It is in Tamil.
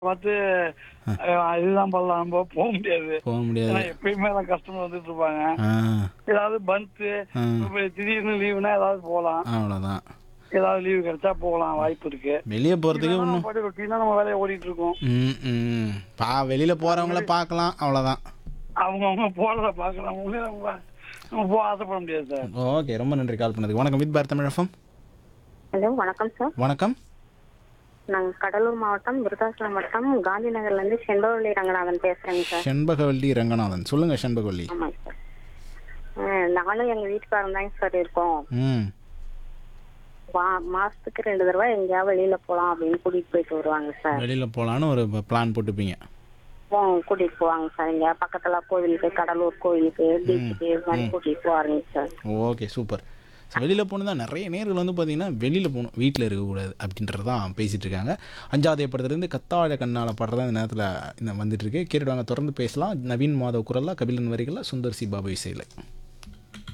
பார்த்து அஹ், இதுதான் பண்ணலாம் நம்ம போக முடியாது போக முடியாது ஏன்னா எப்பயுமே தான் கஸ்டமர் வந்துட்டு இருப்பாங்க ஆ ஏதாவது பந்த் ஆ. திடீர்னு லீவுனா ஏதாவது போகலாம் அவ்வளோதான் ஏதாவது லீவு கிடைச்சா போகலாம் வாய்ப்பு இருக்கு வெளியே போகிறதுக்கு இல்லைன்னா ஒன்றும் நம்ம பாட்டுக்கு ரொட்டீனா நம்ம வேலையை ஓடிட்டு இருக்கோம் ம் ம் பா வெளியில் போகிறவங்கள பார்க்கலாம் அவ்வளோதான் அவங்க அவங்க போறத பார்க்கலாம் உங்களே நம்ம நம்ம போக ஆசைப்பட முடியாது சார் ஓகே ரொம்ப நன்றி கால் பண்ணதுக்கு வணக்கம் with for Tamil FM hello வணக்கம் சார் வணக்கம் நாங்கள் கடலூர் மாவட்டம் விருதாச்சலம் வட்டம் காந்தி நகர்லேருந்து செண்பவள்ளி ரங்கநாதன் பேசுகிறேங்க சார் செண்பகவல்லி ரங்கநாதன் சொல்லுங்கள் செண்பகவல்லி ஆமாங்க சார் ஆ, நானும் எங்கள் வீட்டுக்காரன் தாங்க சார் இருக்கோம் ம் வா மாதத்துக்கு ரெண்டு தடவை எங்கேயாவது வெளியில் போகலாம் அப்படின்னு கூட்டிகிட்டு போயிட்டு வருவாங்க சார் வெளியில் போகலான்னு ஒரு பிளான் போட்டுப்பீங்க போ கூட்டிகிட்டு போவாங்க சார் இங்கே பக்கத்தில் கோவிலுக்கு கடலூர் கோவிலுக்கு பீச்சுக்கு இது மாதிரி கூட்டிகிட்டு போவாருங்க சார் ஓகே சூப்பர் ஸோ வெளியில் போகணும் தான் நிறைய நேர்கள் வந்து பார்த்தீங்கன்னா வெளியில் போகணும் வீட்டில் இருக்கக்கூடாது அப்படின்றது தான் பேசிகிட்டு இருக்காங்க அஞ்சாவது படத்துலேருந்து கத்தாழ கண்ணால் படுறதா இந்த நேரத்தில் இந்த வந்துட்டு இருக்கு கேட்டுடுவாங்க தொடர்ந்து பேசலாம் நவீன் மாதவ் குரலா கபிலன் வரிகளில் சுந்தர் சி பாபு இசையில்